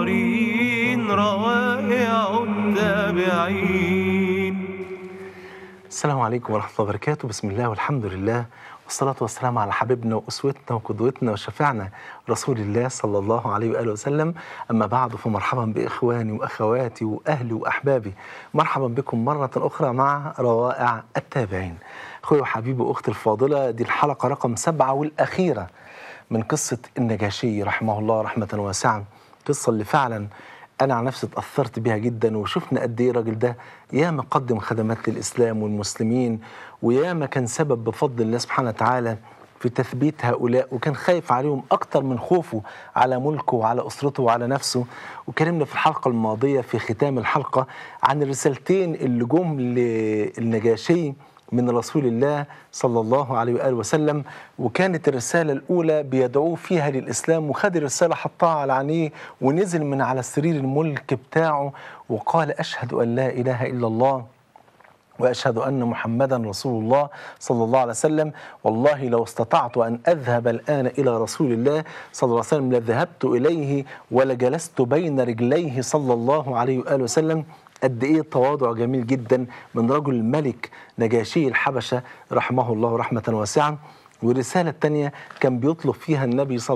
الغارين روائع التابعين السلام عليكم ورحمة الله وبركاته بسم الله والحمد لله والصلاة والسلام على حبيبنا وأسوتنا وقدوتنا وشفيعنا رسول الله صلى الله عليه وآله وسلم أما بعد فمرحبا بإخواني وأخواتي وأهلي وأحبابي مرحبا بكم مرة أخرى مع روائع التابعين أخوي وحبيبي وأختي الفاضلة دي الحلقة رقم سبعة والأخيرة من قصة النجاشي رحمه الله رحمة واسعة القصة اللي فعلا أنا عن نفسي اتأثرت بيها جدا وشفنا قد إيه الراجل ده ياما قدم خدمات للإسلام والمسلمين وياما كان سبب بفضل الله سبحانه وتعالى في تثبيت هؤلاء وكان خايف عليهم أكتر من خوفه على ملكه وعلى أسرته وعلى نفسه وكلمنا في الحلقة الماضية في ختام الحلقة عن الرسالتين اللي جم للنجاشي من رسول الله صلى الله عليه وآله وسلم وكانت الرسالة الأولى بيدعوه فيها للإسلام وخد الرسالة حطها على عينيه ونزل من على سرير الملك بتاعه وقال أشهد أن لا إله إلا الله واشهد ان محمدا رسول الله صلى الله عليه وسلم والله لو استطعت ان اذهب الان الى رسول الله صلى الله عليه وسلم لذهبت اليه ولجلست بين رجليه صلى الله عليه واله وسلم قد ايه تواضع جميل جدا من رجل الملك نجاشي الحبشه رحمه الله رحمه واسعه والرساله الثانيه كان بيطلب فيها النبي صلى